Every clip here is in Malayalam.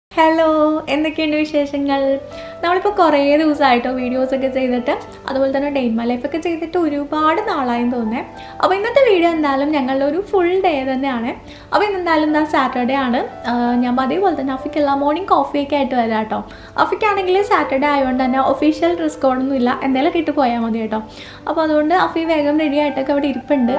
ഹലോ എന്തൊക്കെയുണ്ട് വിശേഷങ്ങൾ നമ്മളിപ്പോൾ കുറേ ദിവസമായിട്ടോ വീഡിയോസൊക്കെ ചെയ്തിട്ട് അതുപോലെ തന്നെ ഡേ മൈ ലൈഫൊക്കെ ചെയ്തിട്ട് ഒരുപാട് നാളായെന്ന് തോന്നേ അപ്പോൾ ഇന്നത്തെ വീഡിയോ എന്തായാലും ഞങ്ങളുടെ ഒരു ഫുൾ ഡേ തന്നെയാണ് അപ്പോൾ ഇന്ന് എന്തായാലും എന്താ സാറ്റർഡേ ആണ് ആ, ഞാൻ അതേപോലെ തന്നെ അഫിക്കുള്ള മോർണിംഗ് കോഫിയൊക്കെ ആയിട്ട് വരാം കേട്ടോ അഫിക്കാണെങ്കിൽ സാറ്റർഡേ ആയതുകൊണ്ട് തന്നെ ഒഫീഷ്യൽ ഡ്രസ് കോഡൊന്നും ഇല്ല എന്തെങ്കിലും ഇട്ട് പോയാൽ മതി കേട്ടോ അപ്പോൾ അതുകൊണ്ട് അഫി വേഗം റെഡി ആയിട്ടൊക്കെ അവിടെ ഇരിപ്പുണ്ട്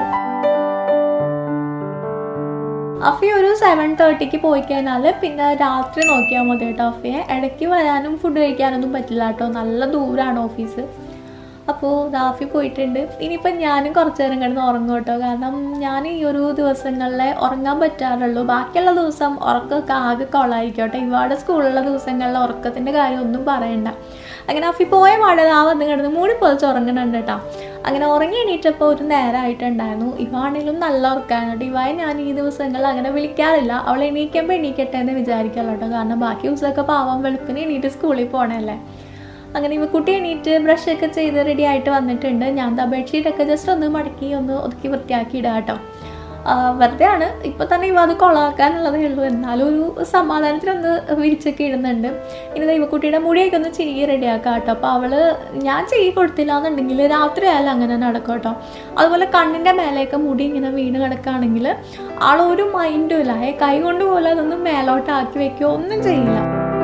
അഫി ഒരു സെവൻ തേർട്ടിക്ക് പോയി കഴിഞ്ഞാൽ പിന്നെ രാത്രി നോക്കിയാൽ മതി കേട്ടോ അഫിയെ ഇടയ്ക്ക് വരാനും ഫുഡ് കഴിക്കാനൊന്നും പറ്റില്ല കേട്ടോ നല്ല ദൂരമാണ് ഓഫീസ് അപ്പോൾ ദാഫി പോയിട്ടുണ്ട് ഇനിയിപ്പം ഞാനും കുറച്ച് നേരം കിടന്ന് ഉറങ്ങും കേട്ടോ കാരണം ഞാൻ ഈ ഒരു ദിവസങ്ങളിലെ ഉറങ്ങാൻ പറ്റാറുള്ളൂ ബാക്കിയുള്ള ദിവസം ഉറക്കമൊക്കെ ആകെ കൊളായിരിക്കും കേട്ടോ ഇവാടെ സ്കൂളിലുള്ള ദിവസങ്ങളിലെ ഉറക്കത്തിൻ്റെ കാര്യം ഒന്നും പറയണ്ട അങ്ങനെ അഫി പോയ പാടെ ആ വന്ന് കിടന്ന് മൂടി പൊളിച്ച് ഉറങ്ങണുണ്ട് കേട്ടോ അങ്ങനെ ഉറങ്ങി എണീറ്റപ്പോൾ ഒരു നേരമായിട്ടുണ്ടായിരുന്നു ഇവാണെങ്കിലും നല്ല ഉറക്കായിരുന്നു കേട്ടോ ഇവായി ഞാൻ ഈ ദിവസങ്ങളിൽ അങ്ങനെ വിളിക്കാറില്ല അവൾ എണീക്കുമ്പോൾ എണീക്കട്ടെ എന്ന് വിചാരിക്കല്ലോ കേട്ടോ കാരണം ബാക്കി ദിവസമൊക്കെ പാവം വെളുപ്പിന് എണീറ്റ് സ്കൂളിൽ പോകണല്ലേ അങ്ങനെ ഇവ കുട്ടി എണീറ്റ് ബ്രഷൊക്കെ ചെയ്ത് റെഡി ആയിട്ട് വന്നിട്ടുണ്ട് ഞാൻ ദാ ബെഡ്ഷീറ്റൊക്കെ ജസ്റ്റ് ഒന്ന് മടക്കി ഒന്ന് ഒതുക്കി വൃത്തിയാക്കി ഇടുക കേട്ടോ ആ, വെറുതെ ആണ് ഇപ്പം തന്നെ ഇവ അത് കൊളാക്കാനുള്ളതേ ഉള്ളൂ എന്നാലും ഒരു സമാധാനത്തിനൊന്ന് വിരിച്ചൊക്കെ ഇടുന്നുണ്ട് ഇനി ദാ ഇവക്കുട്ടിയുടെ മുടിയൊക്കെ ഒന്ന് ചെയ്യി റെഡിയാക്കാം കേട്ടോ അപ്പോൾ അവള് ഞാൻ ചെയ്യി കൊടുത്തില്ല എന്നുണ്ടെങ്കിൽ രാത്രി ആയാലും അങ്ങനെ നടക്കും കേട്ടോ അതുപോലെ കണ്ണിൻ്റെ മേലെയൊക്കെ മുടി ഇങ്ങനെ വീണ് കിടക്കുകയാണെങ്കിൽ ആളൊരു മൈൻഡും ഇല്ല ഏ കൈ കൊണ്ട് പോലും അതൊന്നും മേലോട്ടാക്കി വെക്കുകയോ ഒന്നും ചെയ്യില്ല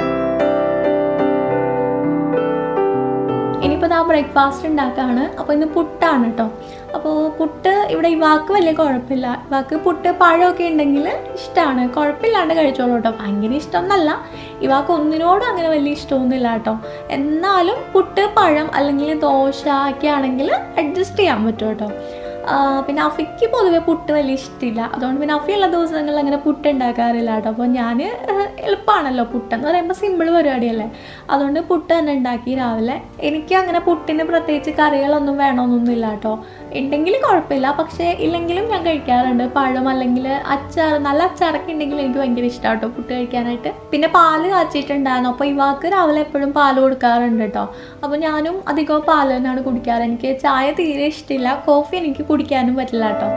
ഇനിയിപ്പോൾ ആ ബ്രേക്ക്ഫാസ്റ്റ് ഉണ്ടാക്കുകയാണ് അപ്പോൾ ഇന്ന് പുട്ടാണ് കേട്ടോ അപ്പോൾ പുട്ട് ഇവിടെ ഇവാക്ക് വലിയ കുഴപ്പമില്ല ഇവാക്ക് പുട്ട് പഴമൊക്കെ ഉണ്ടെങ്കിൽ ഇഷ്ടമാണ് കുഴപ്പമില്ലാണ്ട് കഴിച്ചോളൂ കേട്ടോ ഭയങ്കര ഇഷ്ടമൊന്നല്ല ഇവാക്ക് ഒന്നിനോടും അങ്ങനെ വലിയ ഇഷ്ടമൊന്നുമില്ല കേട്ടോ എന്നാലും പുട്ട് പഴം അല്ലെങ്കിൽ ദോശ ഒക്കെ ആണെങ്കിൽ അഡ്ജസ്റ്റ് ചെയ്യാൻ പറ്റും കേട്ടോ ആ, പിന്നെ അഫിക്ക് പൊതുവെ പുട്ട് വലിയ ഇഷ്ടമില്ല അതുകൊണ്ട് പിന്നെ അഫിയുള്ള ദിവസങ്ങളിൽ അങ്ങനെ പുട്ട് ഉണ്ടാക്കാറില്ല കേട്ടോ അപ്പോൾ ഞാൻ എളുപ്പമാണല്ലോ പുട്ടെന്ന് പറയുമ്പോൾ സിമ്പിൾ പരിപാടിയല്ലേ അതുകൊണ്ട് പുട്ട് തന്നെ ഉണ്ടാക്കി രാവിലെ എനിക്ക് അങ്ങനെ പുട്ടിന് പ്രത്യേകിച്ച് കറികളൊന്നും വേണമെന്നൊന്നുമില്ല കേട്ടോ ഉണ്ടെങ്കിൽ കുഴപ്പമില്ല പക്ഷേ ഇല്ലെങ്കിലും ഞാൻ കഴിക്കാറുണ്ട് പഴം അല്ലെങ്കിൽ അച്ചാർ നല്ല അച്ചാറൊക്കെ ഉണ്ടെങ്കിൽ എനിക്ക് ഭയങ്കര ഇഷ്ടമാണ് കേട്ടോ പുട്ട് കഴിക്കാനായിട്ട് പിന്നെ പാല് കാച്ചിട്ടുണ്ടായിരുന്നു അപ്പോൾ ഇവാക്ക് രാവിലെ എപ്പോഴും പാല് കൊടുക്കാറുണ്ട് കേട്ടോ അപ്പോൾ ഞാനും അധികവും പാല് തന്നെയാണ് കുടിക്കാറ് എനിക്ക് ചായ തീരെ ഇഷ്ടമില്ല കോഫി എനിക്ക് കുടിക്കാനും പറ്റില്ല കേട്ടോ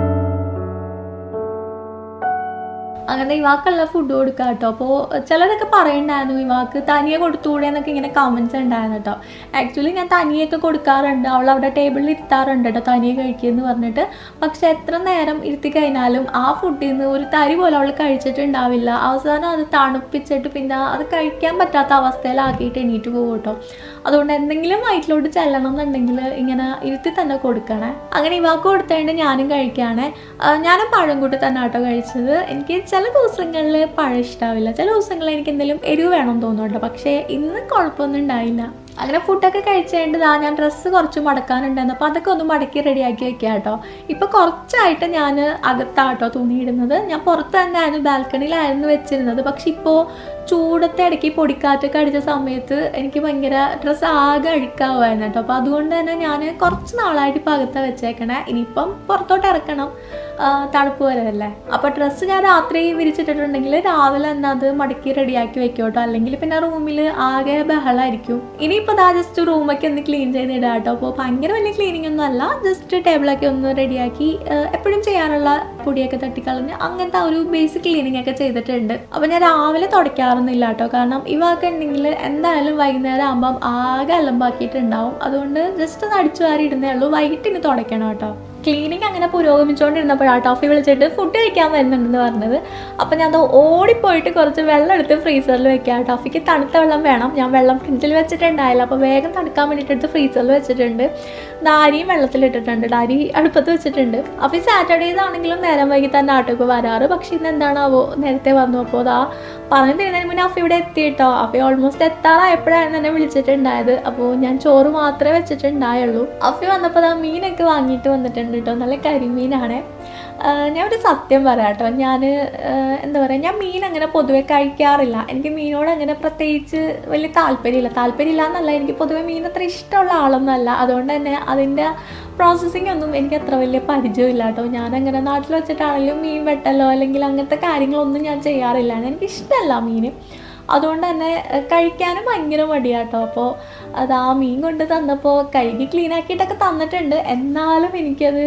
അങ്ങനെ ഇവാക്കുള്ള ഫുഡ് കൊടുക്കുക കേട്ടോ അപ്പോൾ ചിലരൊക്കെ പറയുന്നുണ്ടായിരുന്നു ഇവാക്ക് തനിയെ കൊടുത്തുകൂടെ എന്നൊക്കെ ഇങ്ങനെ കമൻസ് ഉണ്ടായിരുന്നു കേട്ടോ ആക്ച്വലി ഞാൻ തനിയൊക്കെ കൊടുക്കാറുണ്ട് അവൾ അവിടെ ടേബിളിൽ ഇരുത്താറുണ്ട് കേട്ടോ തനിയെ കഴിക്കുമെന്ന് പറഞ്ഞിട്ട് പക്ഷെ എത്ര നേരം ഇരുത്തി കഴിഞ്ഞാലും ആ ഫുഡിൽ നിന്ന് ഒരു തരി പോലും അവൾ കഴിച്ചിട്ടുണ്ടാവില്ല അവസാനം അത് തണുപ്പിച്ചിട്ട് പിന്നെ അത് കഴിക്കാൻ പറ്റാത്ത അവസ്ഥയിലാക്കിയിട്ട് എണീറ്റ് പോകും കേട്ടോ അതുകൊണ്ട് എന്തെങ്കിലും വയറ്റിലോട്ട് ചെല്ലണം എന്നുണ്ടെങ്കിൽ ഇങ്ങനെ ഇരുത്തി തന്നെ കൊടുക്കണേ അങ്ങനെ ഇവാക്ക് കൊടുത്തേണ്ട ഞാനും കഴിക്കുകയാണേ ആ, ഞാനും പഴം കൂട്ടി തന്നെ കേട്ടോ കഴിച്ചത് എനിക്ക് ചില ദിവസങ്ങളിൽ പഴം ഇഷ്ടാവില്ല ചില ദിവസങ്ങളിൽ എനിക്ക് എന്തെങ്കിലും എരിവ് വേണം തോന്നുന്നുണ്ട് പക്ഷേ ഇന്ന് കുഴപ്പമൊന്നും ഉണ്ടായില്ല അങ്ങനെ ഫുഡൊക്കെ കഴിച്ചേണ്ടത് ആ ഞാൻ ഡ്രസ്സ് കുറച്ച് മടക്കാനുണ്ടായിരുന്നു അപ്പോൾ അതൊക്കെ ഒന്ന് മടക്കി റെഡിയാക്കി വെക്കുക കേട്ടോ ഇപ്പോൾ കുറച്ചായിട്ട് ഞാൻ അകത്താട്ടോ തുണിയിടുന്നത് ഞാൻ പുറത്ത് തന്നെ ആയിരുന്നു ബാൽക്കണിയിലായിരുന്നു വെച്ചിരുന്നത് പക്ഷെ ഇപ്പോൾ ചൂടത്തെ ഇടയ്ക്ക് പൊടിക്കാറ്റൊക്കെ അടിച്ച സമയത്ത് എനിക്ക് ഭയങ്കര ഡ്രസ്സ് ആകെ അഴുക്കാവുമായിരുന്നു കേട്ടോ അപ്പോൾ അതുകൊണ്ട് തന്നെ ഞാൻ കുറച്ച് നാളായിട്ട് ഇപ്പോൾ അകത്താണ് വെച്ചേക്കണേ ഇനിയിപ്പം പുറത്തോട്ട് ഇറക്കണം ആ, തണുപ്പ് വരല്ലേ അപ്പോൾ ഡ്രസ്സ് ഞാൻ രാത്രി വിരിച്ചിട്ടിട്ടുണ്ടെങ്കിൽ രാവിലെ തന്നെ അത് മടക്കി റെഡിയാക്കി വെക്കും കേട്ടോ അല്ലെങ്കിൽ പിന്നെ റൂമിൽ ആകെ ബഹളമായിരിക്കും ഇനിയിപ്പോൾ ദാ ജസ്റ്റ് റൂമൊക്കെ ഒന്ന് ക്ലീൻ ചെയ്തിടാം കേട്ടോ അപ്പോൾ ഭയങ്കര വലിയ ക്ലീനിങ് ഒന്നും അല്ല ജസ്റ്റ് ടേബിളൊക്കെ ഒന്ന് റെഡിയാക്കി എപ്പോഴും ചെയ്യാറുള്ള പൊടിയൊക്കെ തട്ടിക്കളഞ്ഞ് അങ്ങനത്തെ ആ ഒരു ബേസിക് ക്ലീനിങ് ഒക്കെ ചെയ്തിട്ടുണ്ട് അപ്പോൾ ഞാൻ രാവിലെ തുടയ്ക്കാറൊന്നുമില്ല കേട്ടോ കാരണം ഇവയൊക്കെ ഉണ്ടെങ്കിൽ എന്തായാലും വൈകുന്നേരം ആകുമ്പം ആകെ അലമ്പാക്കിയിട്ടുണ്ടാവും അതുകൊണ്ട് ജസ്റ്റ് ഒന്ന് അടിച്ചു വാരി ഇടുന്നേ ഉള്ളൂ വൈകിട്ട് ഇനി തുടയ്ക്കണം കേട്ടോ ക്ലീനിങ് അങ്ങനെ പുരോഗമിച്ചുകൊണ്ടിരുന്നപ്പോഴാണ് ടോഫി വിളിച്ചിട്ട് ഫുഡ് കഴിക്കാൻ വരുന്നുണ്ടെന്ന് പറഞ്ഞത് അപ്പോൾ ഞാൻ അത് ഓടിപ്പോയിട്ട് കുറച്ച് വെള്ളം എടുത്ത് ഫ്രീസറിൽ വെക്കാം ടോഫിക്ക് തണുത്ത വെള്ളം വേണം ഞാൻ വെള്ളം ഫ്രിഡ്ജിൽ വെച്ചിട്ടുണ്ടായില്ല അപ്പോൾ വേഗം തണുക്കാൻ വേണ്ടിയിട്ട് എടുത്ത് ഫ്രീസറിൽ വെച്ചിട്ടുണ്ട് ദാരിയും വെള്ളത്തിലിട്ടിട്ടുണ്ട് ഡാരി അടുപ്പത്ത് വെച്ചിട്ടുണ്ട് അപ്പോൾ ഈ സാറ്റർഡേസ് ആണെങ്കിലും നേരം വൈകി തന്നെ ആട്ടോ ഇപ്പോൾ വരാറ് പക്ഷേ ഇന്ന് എന്താണാവോ നേരത്തെ വന്നു അപ്പോൾ അതാ പറഞ്ഞു തരുന്നതിന് മുന്നേ അഫി ഇവിടെ എത്തി കേട്ടോ അഫി ഓൾമോസ്റ്റ് എത്താറായപ്പോഴാണ് എന്നെ വിളിച്ചിട്ടുണ്ടായത് അപ്പോൾ ഞാൻ ചോറ് മാത്രമേ വെച്ചിട്ടുണ്ടായുള്ളൂ അഫി വന്നപ്പോൾ ദാ മീനൊക്കെ വാങ്ങിയിട്ട് വന്നിട്ടുണ്ട് കേട്ടോ നല്ല കരിമീനാണ് ആഹ് ഞാൻ ഒരു സത്യം പറയാം കേട്ടോ ഞാൻ എന്താ പറയുക ഞാൻ മീൻ അങ്ങനെ പൊതുവെ കഴിക്കാറില്ല എനിക്ക് മീനോട് അങ്ങനെ പ്രത്യേകിച്ച് വലിയ താല്പര്യമില്ല താല്പര്യമില്ല എന്നല്ല എനിക്ക് പൊതുവെ മീൻ അത്ര ഇഷ്ടമുള്ള ആളൊന്നുമല്ല അതുകൊണ്ട് തന്നെ അതിൻ്റെ പ്രോസസ്സിംഗ് ഒന്നും എനിക്ക് അത്ര വലിയ പരിചയമില്ല കേട്ടോ ഞാൻ നാട്ടിൽ വെച്ചിട്ടാണെങ്കിലും മീൻ വെട്ടലോ അല്ലെങ്കിൽ അങ്ങനത്തെ കാര്യങ്ങളൊന്നും ഞാൻ ചെയ്യാറില്ല എനിക്ക് ഇഷ്ടമല്ല മീൻ അതുകൊണ്ട് തന്നെ ഏഹ്, കഴിക്കാനും ഭയങ്കര മടിയാട്ടോ അപ്പോൾ അത് ആ മീൻ കൊണ്ട് തന്നപ്പോൾ കഴുകി ക്ലീൻ ആക്കിയിട്ടൊക്കെ തന്നിട്ടുണ്ട് എന്നാലും എനിക്കത്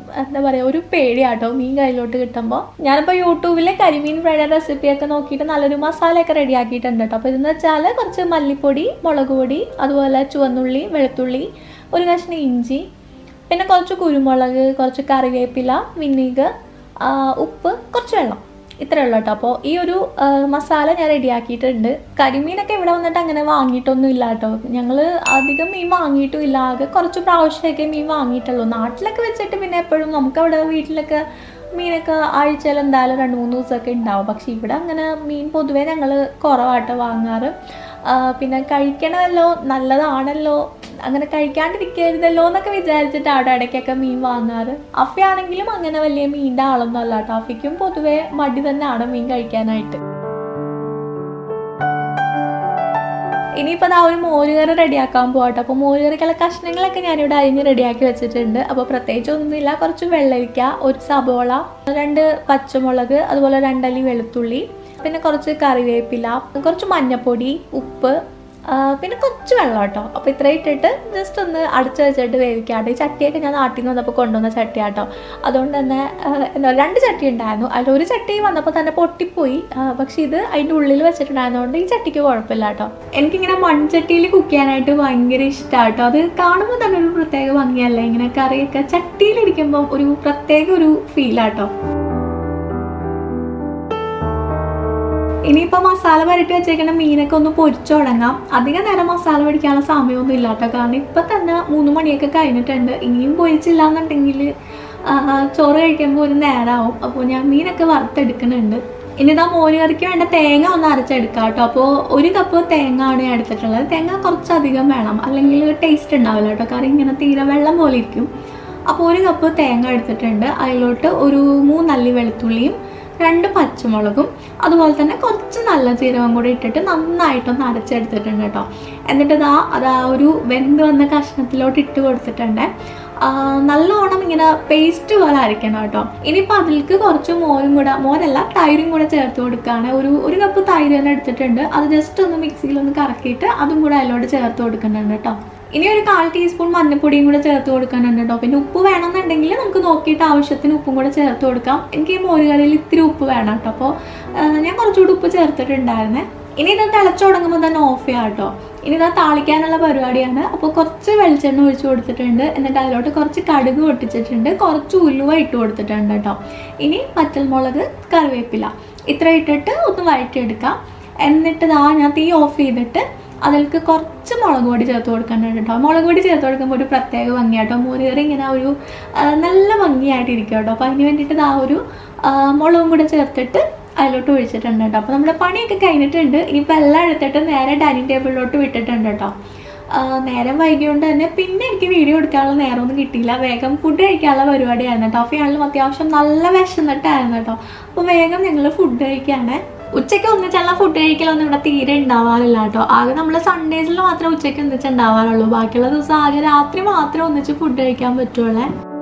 എന്താ പറയുക ഒരു പേടിയാട്ടോ മീൻ കയ്യിലോട്ട് കിട്ടുമ്പോൾ ഞാനിപ്പോൾ യൂട്യൂബിലെ കരിമീൻ ഫ്രൈഡ് റെസിപ്പിയൊക്കെ നോക്കിയിട്ട് നല്ലൊരു മസാലയൊക്കെ റെഡിയാക്കിയിട്ടുണ്ട് കേട്ടോ അപ്പോൾ ഇതെന്ന് വെച്ചാൽ കുറച്ച് മല്ലിപ്പൊടി മുളക് പൊടി അതുപോലെ ചുവന്നുള്ളി വെളുത്തുള്ളി ഒരു കഷ്ണം ഇഞ്ചി പിന്നെ കുറച്ച് കുരുമുളക് കുറച്ച് കറിവേപ്പില വിനീഗർ ഉപ്പ് കുറച്ച് വെള്ളം ഇത്രയേ ഉള്ളൂ കേട്ടോ അപ്പോൾ ഈ ഒരു ആ, മസാല ഞാൻ റെഡിയാക്കിയിട്ടുണ്ട് കരിമീനൊക്കെ ഇവിടെ വന്നിട്ട് അങ്ങനെ വാങ്ങിയിട്ടൊന്നും ഇല്ല കേട്ടോ ഞങ്ങൾ അധികം മീൻ വാങ്ങിയിട്ടും ഇല്ല ആകെ കുറച്ച് പ്രാവശ്യമൊക്കെ മീൻ വാങ്ങിയിട്ടുള്ളൂ നാട്ടിലൊക്കെ വെച്ചിട്ട് പിന്നെ എപ്പോഴും നമുക്കവിടെ വീട്ടിലൊക്കെ മീനൊക്കെ ആഴ്ചയിൽ എന്തായാലും രണ്ട് മൂന്ന് ദിവസമൊക്കെ ഉണ്ടാവും പക്ഷെ ഇവിടെ അങ്ങനെ മീൻ പൊതുവേ ഞങ്ങൾ കുറവാട്ടോ വാങ്ങാറ് ആ, പിന്നെ കഴിക്കണമല്ലോ നല്ലതാണല്ലോ അങ്ങനെ കഴിക്കാണ്ടിരിക്കരുതല്ലോ എന്നൊക്കെ വിചാരിച്ചിട്ട് അവിടെ ഇടയ്ക്കൊക്കെ മീൻ വാങ്ങാറ് അഫയാണെങ്കിലും അങ്ങനെ വലിയ മീനിൻ്റെ ആളൊന്നും അല്ല കേട്ടോ അഫയ്ക്കും പൊതുവേ മടി തന്നെയാണ് മീൻ കഴിക്കാനായിട്ട് ഇനിയിപ്പോൾ ആ ഒരു മോരുകറി റെഡിയാക്കാൻ പോകട്ടെ അപ്പോൾ മോരുകറിക്കുള്ള കഷ്ണങ്ങളൊക്കെ ഞാനിവിടെ അരിഞ്ഞ് റെഡിയാക്കി വെച്ചിട്ടുണ്ട് അപ്പോൾ പ്രത്യേകിച്ച് ഒന്നുമില്ല കുറച്ച് വെള്ളരിക്ക ഒരു സബോള രണ്ട് പച്ചമുളക് അതുപോലെ രണ്ടല്ലി വെളുത്തുള്ളി പിന്നെ കുറച്ച് കറിവേപ്പില കുറച്ച് മഞ്ഞൾപ്പൊടി ഉപ്പ് ആ, പിന്നെ കുറച്ച് വെള്ളം കേട്ടോ അപ്പോൾ ഇത്ര ഇട്ടിട്ട് ജസ്റ്റ് ഒന്ന് അടച്ചു വെച്ചിട്ട് വേവിക്കാട്ടെ ഈ ചട്ടിയൊക്കെ ഞാൻ നാട്ടിൽ നിന്ന് വന്നപ്പോൾ കൊണ്ടുവന്ന ചട്ടിയാട്ടോ അതുകൊണ്ട് തന്നെ ആ, എന്താ രണ്ട് ചട്ടി ഉണ്ടായിരുന്നു അതിൽ ഒരു ചട്ടി വന്നപ്പോൾ തന്നെ പൊട്ടിപ്പോയി ആ, പക്ഷെ ഇത് അതിൻ്റെ ഉള്ളിൽ വെച്ചിട്ടുണ്ടായിരുന്നതുകൊണ്ട് ഈ ചട്ടിക്ക് കുഴപ്പമില്ല കേട്ടോ എനിക്കിങ്ങനെ മൺചട്ടിയിൽ കുക്ക് ചെയ്യാനായിട്ട് ഭയങ്കര ഇഷ്ടമാണ് കേട്ടോ അത് കാണുമ്പോൾ തന്നെ ഒരു പ്രത്യേക ഭംഗിയല്ലേ ഇങ്ങനെ കറിയൊക്കെ ചട്ടിയിലിരിക്കുമ്പോൾ ഒരു പ്രത്യേക ഒരു ഫീലാട്ടോ ഇനിയിപ്പോൾ മസാല പുരട്ടി വെച്ചേക്കുന്ന മീനൊക്കെ ഒന്ന് പൊരിച്ചു തുടങ്ങാം അധികം നേരം മസാല പിടിക്കാനുള്ള സമയമൊന്നും ഇല്ല കേട്ടോ കാരണം ഇപ്പം തന്നെ മൂന്ന് മണിയൊക്കെ കഴിഞ്ഞിട്ടുണ്ട് ഇനിയും പൊരിച്ചില്ല എന്നുണ്ടെങ്കിൽ ചോറ് കഴിക്കുമ്പോൾ ഒരു നേരമാവും അപ്പോൾ ഞാൻ മീനൊക്കെ വറുത്തെടുക്കുന്നുണ്ട് ഇനി ഇതാ മോര് കറിക്ക് വേണ്ട തേങ്ങ ഒന്ന് അരച്ചെടുക്കാം കേട്ടോ അപ്പോൾ ഒരു കപ്പ് തേങ്ങ ആണ് ഞാൻ എടുത്തിട്ടുള്ളത് തേങ്ങ കുറച്ചധികം വേണം അല്ലെങ്കിൽ ടേസ്റ്റ് ഉണ്ടാവില്ല കേട്ടോ കറി ഇങ്ങനെ തീരെ വെള്ളം പോലെ ഇരിക്കും അപ്പോൾ ഒരു കപ്പ് തേങ്ങ എടുത്തിട്ടുണ്ട് അതിലോട്ട് ഒരു മൂന്നല്ലി വെളുത്തുള്ളിയും രണ്ട് പച്ചമുളകും അതുപോലെ തന്നെ കുറച്ച് നല്ല ജീരകം കൂടി ഇട്ടിട്ട് നന്നായിട്ടൊന്ന് അരച്ചെടുത്തിട്ടുണ്ട് കേട്ടോ എന്നിട്ട് ഇതാ അത് ആ ഒരു വെന്ത് വന്ന കഷ്ണത്തിലോട്ട് ഇട്ട് കൊടുത്തിട്ടുണ്ട് ആ, നല്ലോണം ഇങ്ങനെ പേസ്റ്റ് പോലെ അരയ്ക്കണം കേട്ടോ ഇനിയിപ്പോൾ അതിലേക്ക് കുറച്ച് മോരും കൂടെ മോരല്ല തൈരും കൂടെ ചേർത്ത് കൊടുക്കുകയാണ് ഒരു ഒരു കപ്പ് തൈര് തന്നെ എടുത്തിട്ടുണ്ട് അത് ജസ്റ്റ് ഒന്ന് മിക്സിയിൽ ഒന്ന് കറക്കിയിട്ട് അതും കൂടെ അതിലോട്ട് ചേർത്ത് കൊടുക്കുന്നുണ്ട് കേട്ടോ ഇനി ഒരു കാൽ ടീസ്പൂൺ മഞ്ഞൾപ്പൊടിയും കൂടെ ചേർത്ത് കൊടുക്കാനുണ്ട് കേട്ടോ പിന്നെ ഉപ്പ് വേണമെന്നുണ്ടെങ്കിൽ നമുക്ക് നോക്കിയിട്ട് ആവശ്യത്തിന് ഉപ്പും കൂടെ ചേർത്ത് കൊടുക്കാം എനിക്ക് ഈ മോരുകറിയിൽ ഇത്തിരി ഉപ്പ് വേണം കേട്ടോ അപ്പോൾ ഞാൻ കുറച്ചുകൂടി ഉപ്പ് ചേർത്തിട്ടുണ്ടായിരുന്നേ ഇനി ഇത് തിളച്ചു തുടങ്ങുമ്പോൾ തന്നെ ഓഫ് ചെയ്യാം കേട്ടോ ഇനി ഇതാ താളിക്കാനുള്ള പരിപാടിയാണ് അപ്പോൾ കുറച്ച് വെളിച്ചെണ്ണ ഒഴിച്ചു കൊടുത്തിട്ടുണ്ട് എന്നിട്ട് അതിലോട്ട് കുറച്ച് കടുക് പൊട്ടിച്ചിട്ടുണ്ട് കുറച്ച് ഉലുവ ഇട്ട് കൊടുത്തിട്ടുണ്ട് കേട്ടോ ഇനി പച്ചൽമുളക് കറിവേപ്പില ഇത്ര ഇട്ടിട്ട് ഒന്ന് വഴറ്റിയെടുക്കാം എന്നിട്ട് ഇതാ ഞാൻ തീ ഓഫ് ചെയ്തിട്ട് അതിലേക്ക് കുറച്ച് മുളക് പൊടി ചേർത്ത് കൊടുക്കുന്നുണ്ട് കേട്ടോ മുളക് പൊടി ചേർത്ത് കൊടുക്കുമ്പോൾ ഒരു പ്രത്യേക ഭംഗിയാട്ടോ മോരുകറി ഇങ്ങനെ ഒരു ആ, നല്ല ഭംഗിയായിട്ട് ഇരിക്കും കേട്ടോ അപ്പോൾ അതിന് വേണ്ടിയിട്ട് ഇതാ ഒരു ആ, മുളകും കൂടെ ചേർത്തിട്ട് അതിലോട്ട് ഒഴിച്ചിട്ടുണ്ട് കേട്ടോ അപ്പോൾ നമ്മുടെ പണിയൊക്കെ കഴിഞ്ഞിട്ടുണ്ട് ഇനിയിപ്പോൾ എല്ലാം എടുത്തിട്ട് നേരെ ഡൈനിങ് ടേബിളിലോട്ട് വിട്ടിട്ടുണ്ട് കേട്ടോ ആ, നേരം വൈകിയോണ്ട് തന്നെ പിന്നെ എനിക്ക് വീഡിയോ എടുക്കാനുള്ള നേരമൊന്നും കിട്ടിയില്ല വേഗം ഫുഡ് കഴിക്കാനുള്ള പരിപാടിയായിരുന്നു കേട്ടോ അപ്പോൾ ആണെങ്കിലും അത്യാവശ്യം നല്ല വിശന്നിട്ടായിരുന്നു കേട്ടോ അപ്പോൾ വേഗം ഞങ്ങൾ ഫുഡ് കഴിക്കുകയാണ് ഉച്ചയ്ക്ക് ഒന്നിച്ചുള്ള ഫുഡ് കഴിക്കലൊന്നും ഇവിടെ തീരെ ഉണ്ടാവാറില്ല കേട്ടോ ആകെ നമ്മൾ സൺഡേസിൽ മാത്രമേ ഉച്ചയ്ക്ക് ഒന്നിച്ച് ഉണ്ടാവാറുള്ളൂ ബാക്കിയുള്ള ദിവസം ആകെ രാത്രി മാത്രമേ ഒന്നിച്ച് ഫുഡ് കഴിക്കാൻ പറ്റുള്ളൂ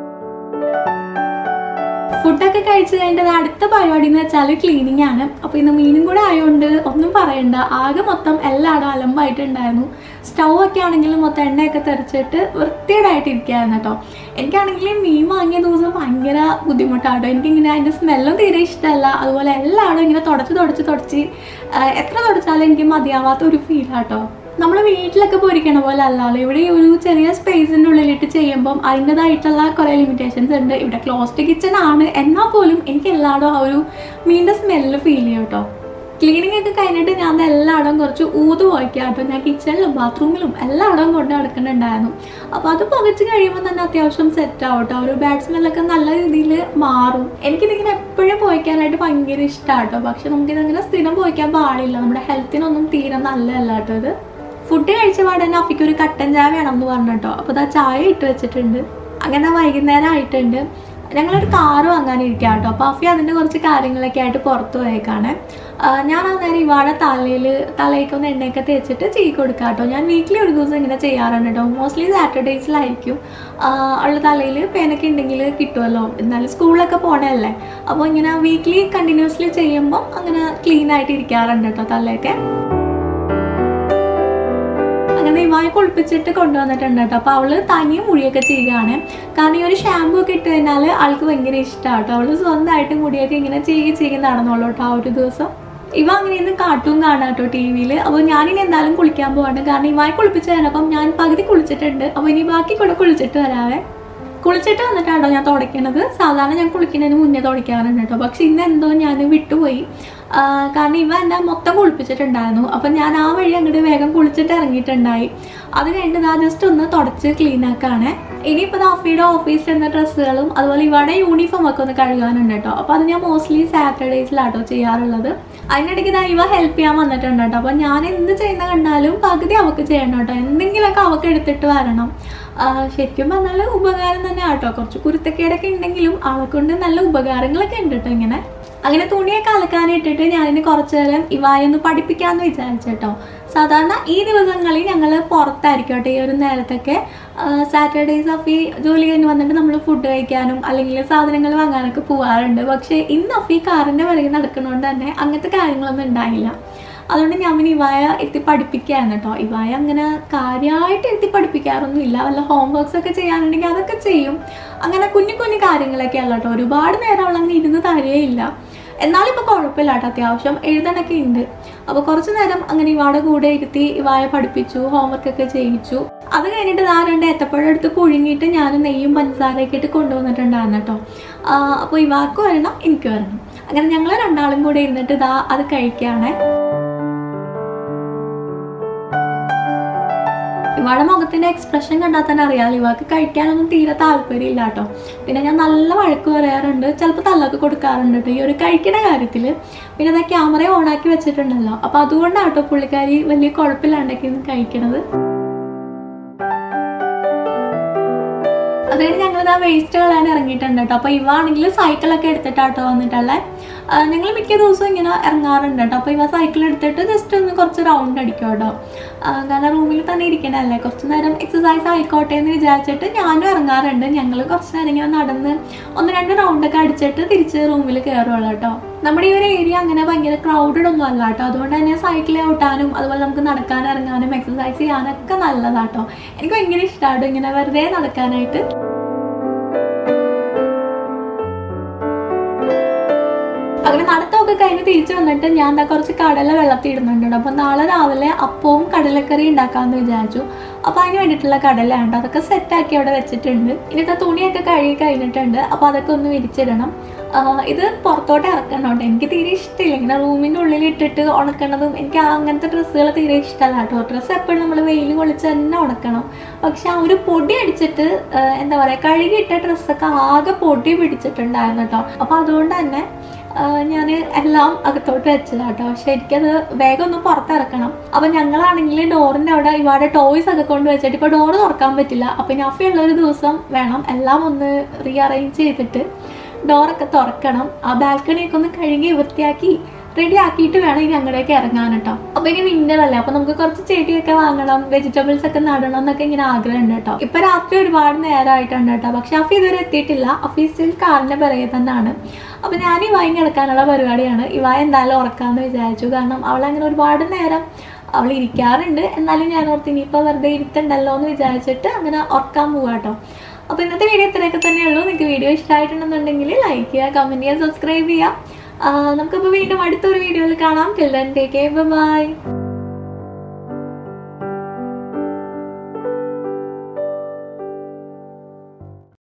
ഫുഡൊക്കെ കഴിച്ച് കഴിഞ്ഞിട്ട് അടുത്ത പരിപാടി എന്ന് വെച്ചാൽ ക്ലീനിങ് ആണ് അപ്പോൾ ഇന്ന് മീനും കൂടെ ആയതുകൊണ്ട് ഒന്നും പറയണ്ട ആകെ മൊത്തം എല്ലായിടും അലമ്പായിട്ടുണ്ടായിരുന്നു സ്റ്റൗ ഒക്കെ ആണെങ്കിലും മൊത്തം എണ്ണയൊക്കെ തെറിച്ചിട്ട് വൃത്തികേടായിട്ട് ഇരിക്കുകയായിരുന്നു കേട്ടോ എനിക്കാണെങ്കിൽ മീൻ വാങ്ങിയ ദിവസം ഭയങ്കര ബുദ്ധിമുട്ടാട്ടോ എനിക്കിങ്ങനെ അതിൻ്റെ സ്മെല്ലും തീരെ ഇഷ്ടമല്ല അതുപോലെ എല്ലായിടും ഇങ്ങനെ തുടച്ച് തുടച്ച് തുടച്ച് ആ, എത്ര തുടച്ചാലും എനിക്ക് മതിയാവാത്ത ഒരു ഫീലാട്ടോ നമ്മൾ വീട്ടിലൊക്കെ പൊരിക്കണ പോലെ അല്ലല്ലോ ഇവിടെ ഈ ഒരു ചെറിയ സ്പേസിൻ്റെ ഉള്ളിലിട്ട് ചെയ്യുമ്പം അതിൻ്റെതായിട്ടുള്ള കുറേ ലിമിറ്റേഷൻസ് ഉണ്ട് ഇവിടെ ക്ലോസ്ഡ് കിച്ചൺ ആണ് എന്നാൽ പോലും എനിക്ക് എല്ലായിടും ആ ഒരു മീൻ്റെ സ്മെല്ല് ഫീൽ ചെയ്യും കേട്ടോ ക്ലീനിങ് ഒക്കെ കഴിഞ്ഞിട്ട് ഞാൻ അത് എല്ലായിടവും കുറച്ച് ഊത് പോയിക്കാം കേട്ടോ ഞാൻ കിച്ചണിലും ബാത്റൂമിലും എല്ലായിടവും കൊണ്ട് നടക്കുന്നുണ്ടായിരുന്നു അപ്പോൾ അത് പുകച്ച് കഴിയുമ്പോൾ തന്നെ അത്യാവശ്യം സെറ്റ് ആവും കേട്ടോ ഒരു ബാഡ് സ്മെല്ലൊക്കെ നല്ല രീതിയിൽ മാറും എനിക്കിതിങ്ങനെ എപ്പോഴും പോയിക്കാനായിട്ട് ഭയങ്കര ഇഷ്ടമാണ് കേട്ടോ പക്ഷെ നമുക്കിതങ്ങനെ സ്ഥിരം പോയിക്കാൻ പാടില്ല നമ്മുടെ ഹെൽത്തിനൊന്നും തീരെ നല്ലതല്ല കേട്ടോ ഇത് ഫുഡ് കഴിച്ച പാടെ തന്നെ അഫിക്ക് ഒരു കട്ടൻ ചായ വേണം എന്ന് പറഞ്ഞു കേട്ടോ അപ്പോൾ ഇതാ ചായ ഇട്ട് വെച്ചിട്ടുണ്ട് അങ്ങനെ വൈകുന്നേരം ആയിട്ടുണ്ട് ഞങ്ങളൊരു കാറ് വാങ്ങാനിരിക്കുക കേട്ടോ അപ്പോൾ അഫി അതിൻ്റെ കുറച്ച് കാര്യങ്ങളൊക്കെ ആയിട്ട് പുറത്ത് പോയേക്കാണ് ആ, ഞാൻ അന്നേരം ഇവാടെ തലയിൽ തലയ്ക്കൊന്ന് എണ്ണയൊക്കെ തേച്ചിട്ട് ചെയ്യി കൊടുക്കാം കേട്ടോ ഞാൻ വീക്കിലി ഒരു ദിവസം ഇങ്ങനെ ചെയ്യാറുണ്ട് കേട്ടോ മോസ്റ്റ്ലി സാറ്റർഡേയ്സിലായിരിക്കും ഉള്ള തലയിൽ പേനൊക്കെ ഉണ്ടെങ്കിൽ കിട്ടുമല്ലോ എന്നാലും സ്കൂളിലൊക്കെ പോണതല്ലേ അപ്പോൾ ഇങ്ങനെ വീക്ക്ലി കണ്ടിന്യൂസ്ലി ചെയ്യുമ്പോൾ അങ്ങനെ ക്ലീൻ ആയിട്ട് ഇരിക്കാറുണ്ട് കേട്ടോ തലയൊക്കെ അങ്ങനെ ഇവായി കുളിപ്പിച്ചിട്ട് കൊണ്ടുവന്നിട്ടുണ്ട് കേട്ടോ അപ്പോൾ അവള് തനിയെ മുടിയൊക്കെ ചെയ്യുകയാണ് കാരണം ഈ ഒരു ഷാമ്പൂ ഒക്കെ ഇട്ട് കഴിഞ്ഞാൽ ആൾക്ക് ഭയങ്കര ഇഷ്ടമാണ് കേട്ടോ അവള് സ്വന്തമായിട്ട് മുടിയൊക്കെ ഇങ്ങനെ ചെയ്ത് ചെയ്ത് നടന്നോളൂ കേട്ടോ ആ ഒരു ദിവസം ഇവ അങ്ങനെയൊന്ന് കാർട്ടൂൺ കാണാം കേട്ടോ ടി വിയിൽ അപ്പോൾ ഞാനിനി എന്തായാലും കുളിക്കാൻ പോവാണ് കാരണം ഇവായി കുളിപ്പിച്ച് കഴിഞ്ഞപ്പം ഞാൻ പകുതി കുളിച്ചിട്ടുണ്ട് അപ്പോൾ ഇനി ബാക്കി കൂടെ കുളിച്ചിട്ട് വരാവേ കുളിച്ചിട്ട് വന്നിട്ടാണോ ഞാൻ തുടയ്ക്കണത് സാധാരണ ഞാൻ കുളിക്കുന്നതിന് മുന്നേ തുടയ്ക്കാറുണ്ട് കേട്ടോ പക്ഷെ ഇന്ന് എന്തോ ഞാൻ വിട്ടുപോയി ആ, കാരണം ഇവ എന്നെ മൊത്തം കുളിപ്പിച്ചിട്ടുണ്ടായിരുന്നു അപ്പം ഞാൻ ആ വഴി അങ്ങോട്ട് വേഗം കുളിച്ചിട്ട് ഇറങ്ങിയിട്ടുണ്ടായി അത് കഴിഞ്ഞിട്ട് ഞാൻ ജസ്റ്റ് ഒന്ന് തുടച്ച് ക്ലീൻ ആക്കാണ് ഇനിയിപ്പോൾ അഫിയുടെ ഓഫീസിൽ ഇരുന്ന ഡ്രസ്സുകളും അതുപോലെ ഇവയുടെ യൂണിഫോം ഒക്കെ ഒന്ന് കഴുകാനുണ്ട് കേട്ടോ അപ്പോൾ അത് ഞാൻ മോസ്റ്റ്ലി സാറ്റർഡേസിലാട്ടോ ചെയ്യാറുള്ളത് അതിനിടയ്ക്ക് ഇതാ ഇവ ഹെൽപ്പ് ചെയ്യാൻ വന്നിട്ടുണ്ട് കേട്ടോ അപ്പോൾ ഞാൻ എന്ത് ചെയ്യുന്ന കണ്ടാലും പകുതി അവൾക്ക് ചെയ്യണം കേട്ടോ എന്തെങ്കിലുമൊക്കെ അവൾക്ക് എടുത്തിട്ട് വരണം ആ, ശരിക്കും പറഞ്ഞാൽ ഉപകാരം തന്നെ ആട്ടോ കുറച്ച് കുരുത്തക്കേടൊക്കെ ഉണ്ടെങ്കിലും അവളെ കൊണ്ട് നല്ല ഉപകാരങ്ങളൊക്കെ ഉണ്ട് കേട്ടോ ഇങ്ങനെ അങ്ങനെ തുണിയൊക്കെ അലക്കാനിട്ടിട്ട് ഞാനിന് കുറച്ചു നേരം ഇവായൊന്ന് പഠിപ്പിക്കാമെന്ന് വിചാരിച്ചു കേട്ടോ സാധാരണ ഈ ദിവസങ്ങളിൽ ഞങ്ങൾ പുറത്തായിരിക്കും കേട്ടോ ഈ ഒരു നേരത്തൊക്കെ സാറ്റർഡേസ് അഫി ജോലി കഴിഞ്ഞ് വന്നിട്ട് നമ്മൾ ഫുഡ് കഴിക്കാനും അല്ലെങ്കിൽ സാധനങ്ങൾ വാങ്ങാനൊക്കെ പോകാറുണ്ട് പക്ഷേ ഇന്ന് അഫി കാറിൻ്റെ പിറകെ നടക്കുന്നതുകൊണ്ട് തന്നെ അങ്ങനത്തെ കാര്യങ്ങളൊന്നും ഉണ്ടായില്ല അതുകൊണ്ട് ഞാൻ പിന്നെ ഇവായ എത്തി പഠിപ്പിക്കുകയാണ് കേട്ടോ ഇവായ അങ്ങനെ കാര്യമായിട്ട് എത്തി പഠിപ്പിക്കാറൊന്നും ഇല്ല വല്ല ഹോംവർക്സ് ഒക്കെ ചെയ്യാനുണ്ടെങ്കിൽ അതൊക്കെ ചെയ്യും അങ്ങനെ കുഞ്ഞു കുഞ്ഞു കാര്യങ്ങളൊക്കെ അല്ല കേട്ടോ ഒരുപാട് നേരം അവൾ അങ്ങനെ ഇരുന്ന് തരേയില്ല എന്നാലും ഇപ്പോൾ കുഴപ്പമില്ല കേട്ടോ അത്യാവശ്യം എഴുതാനൊക്കെ ഉണ്ട് അപ്പോൾ കുറച്ച് നേരം അങ്ങനെ ഇവാടെ കൂടെ ഇരുത്തി ഇവായ പഠിപ്പിച്ചു ഹോംവർക്ക് ഒക്കെ ചെയ്യിച്ചു അത് കഴിഞ്ഞിട്ട് ഞാൻ രണ്ട് ഏത്തപ്പഴം എടുത്ത് പുഴുങ്ങിയിട്ട് ഞാൻ നെയ്യും പഞ്ചസാരയൊക്കെ ഇട്ട് കൊണ്ടുവന്നിട്ടുണ്ടായിരുന്നു കേട്ടോ അപ്പോൾ ഇവാക്ക് വരണം എനിക്ക് വരണം അങ്ങനെ ഞങ്ങൾ രണ്ടാളും കൂടെ ഇരുന്നിട്ട് ഇതാ അത് കഴിക്കുകയാണേ ഇവളുടെ മുഖത്തിന്റെ എക്സ്പ്രഷൻ കണ്ടാൽ തന്നെ അറിയാം ഇവൾക്ക് കഴിക്കാനൊന്നും തീരെ താല്പര്യമില്ല കേട്ടോ പിന്നെ ഞാൻ നല്ല വഴക്ക് പറയാറുണ്ട് ചിലപ്പോൾ തല്ലൊക്കെ കൊടുക്കാറുണ്ട് കേട്ടോ ഈ ഒരു കഴിക്കുന്ന കാര്യത്തിൽ പിന്നെ അതാ ക്യാമറ ഓണാക്കി വെച്ചിട്ടുണ്ടല്ലോ അപ്പോൾ അതുകൊണ്ടാണ് കേട്ടോ പുള്ളിക്കാരി വലിയ കുഴപ്പമില്ലാണ്ടൊക്കെ ഇന്ന് കഴിക്കണത് അത് കഴിഞ്ഞ് ഞങ്ങൾ ആ വേസ്റ്റ് കളയാൻ ഇറങ്ങിയിട്ടുണ്ട് കേട്ടോ അപ്പോൾ ഇവ ആണെങ്കിൽ സൈക്കിളൊക്കെ എടുത്തിട്ടാട്ടോ വന്നിട്ടുള്ളത് ഞങ്ങൾ മിക്ക ദിവസവും ഇങ്ങനെ ഇറങ്ങാറുണ്ട് കേട്ടോ അപ്പോൾ ഇവ സൈക്കിൾ എടുത്തിട്ട് ജസ്റ്റ് ഒന്ന് കുറച്ച് റൗണ്ട് അടിക്കും കേട്ടോ ആ, കാരണം റൂമിൽ തന്നെ ഇരിക്കണല്ലേ കുറച്ച് നേരം എക്സസൈസ് ആയിക്കോട്ടെ എന്ന് വിചാരിച്ചിട്ട് ഞാനും ഇറങ്ങാറുണ്ട് ഞങ്ങൾ കുറച്ച് നേരം ഇങ്ങനെ നടന്ന് ഒന്ന് രണ്ട് റൗണ്ടൊക്കെ അടിച്ചിട്ട് തിരിച്ച് റൂമിൽ കയറുള്ളൂ കേട്ടോ നമ്മുടെ ഈ ഒരു ഏരിയ അങ്ങനെ ഭയങ്കര ക്രൗഡഡ് ഒന്നും അല്ല കേട്ടോ അതുകൊണ്ട് തന്നെ സൈക്കിൾ ഓട്ടാനും അതുപോലെ നമുക്ക് നടക്കാൻ ഇറങ്ങാനും എക്സസൈസ് ചെയ്യാനൊക്കെ നല്ലതാട്ടോ എനിക്ക് ഭയങ്കര ഇഷ്ടമാണ് ഇങ്ങനെ വെറുതെ നടക്കാനായിട്ട് അങ്ങനെ നടത്തമൊക്കെ കഴിഞ്ഞ് തിരിച്ചു വന്നിട്ട് ഞാൻ എന്താ കുറച്ച് കടല വെള്ളത്തിൽ ഇടുന്നുണ്ട് അപ്പോൾ നാളെ രാവിലെ അപ്പവും കടലക്കറി ഉണ്ടാക്കാമെന്ന് വിചാരിച്ചു അപ്പോൾ അതിന് വേണ്ടിയിട്ടുള്ള കടലയുണ്ട് അതൊക്കെ സെറ്റാക്കി അവിടെ വെച്ചിട്ടുണ്ട് ഇന്നത്തെ തുണിയൊക്കെ കഴുകി കഴിഞ്ഞിട്ടുണ്ട് അപ്പോൾ അതൊക്കെ ഒന്ന് വിരിച്ചിടണം ആ, ഇത് പുറത്തോട്ട് ഇറക്കണം എനിക്ക് തീരെ ഇഷ്ടമില്ല ഇങ്ങനെ റൂമിൻ്റെ ഉള്ളിൽ ഇട്ടിട്ട് ഉണക്കണതും എനിക്ക് ആ അങ്ങനത്തെ ഡ്രസ്സുകൾ തീരെ ഇഷ്ടമല്ല കേട്ടോ ഡ്രസ്സ് എപ്പോഴും നമ്മൾ വെയിൽ കൊളിച്ച് തന്നെ ഉണക്കണം പക്ഷെ ആ ഒരു പൊടി അടിച്ചിട്ട് ആ, എന്താ പറയുക കഴുകിയിട്ട ഡ്രസ്സൊക്കെ ആകെ പൊടി പിടിച്ചിട്ടുണ്ടായിരുന്നു കേട്ടോ അപ്പോൾ അതുകൊണ്ട് തന്നെ ഞാൻ എല്ലാം അകത്തോട്ട് വെച്ചതാ കേട്ടോ പക്ഷെ എനിക്കത് വേഗം ഒന്ന് പുറത്തിറക്കണം അപ്പം ഞങ്ങളാണെങ്കിൽ ഡോറിൻ്റെ അവിടെ ഇവാടെ ടോയ്സ് ഒക്കെ കൊണ്ട് വെച്ചിട്ട് ഇപ്പോൾ ഡോറ് തുറക്കാൻ പറ്റില്ല അപ്പം നഫിയുള്ള ഒരു ദിവസം വേണം എല്ലാം ഒന്ന് റീഅറേഞ്ച് ചെയ്തിട്ട് ഡോറൊക്കെ തുറക്കണം ആ ബാൽക്കണിയൊക്കെ ഒന്ന് കഴുകി വൃത്തിയാക്കി റെഡി ആക്കിയിട്ട് വേണം ഇനി അങ്ങോട്ടേക്ക് ഇറങ്ങാൻ കേട്ടോ അപ്പൊ ഇനി വിന്റർ അല്ലേ അപ്പൊ നമുക്ക് കുറച്ച് ചെടിയൊക്കെ വാങ്ങണം വെജിറ്റബിൾസ് ഒക്കെ നടണം എന്നൊക്കെ ഇങ്ങനെ ആഗ്രഹമുണ്ട് കേട്ടോ ഇപ്പൊ രാത്രി ഒരുപാട് നേരമായിട്ടുണ്ട് കേട്ടോ പക്ഷെ അഫി ഇതുവരെ എത്തിയിട്ടില്ല അഫി സ്റ്റിൽ കാറിന്റെ പിറകെ തന്നെയാണ് അപ്പൊ ഞാൻ ഈ വാങ്ങി കിടക്കാനുള്ള പരിപാടിയാണ് ഇവ എന്തായാലും ഉറക്കാന്ന് വിചാരിച്ചു കാരണം അവൾ അങ്ങനെ ഒരുപാട് നേരം അവൾ ഇരിക്കാറുണ്ട് എന്നാലും ഞാൻ ഓർത്ത് ഇനിയിപ്പോൾ വെറുതെ ഇരുത്തണ്ടല്ലോ എന്ന് വിചാരിച്ചിട്ട് അങ്ങനെ ഉറക്കാൻ പോവാട്ടോ അപ്പോൾ ഇന്നത്തെ വീഡിയോ ഇത്രയൊക്കെ തന്നെയുള്ളൂ നിങ്ങൾക്ക് വീഡിയോ ഇഷ്ടമായിട്ടുണ്ടെന്നുണ്ടെങ്കിൽ ലൈക്ക് ചെയ്യുക കമൻറ്റ് ചെയ്യുക സബ്സ്ക്രൈബ് ചെയ്യുക ആ, നമുക്കപ്പോൾ വീണ്ടും അടുത്തൊരു വീഡിയോയിൽ കാണാം ടിൽ ദെൻ ടേക്ക് ബൈ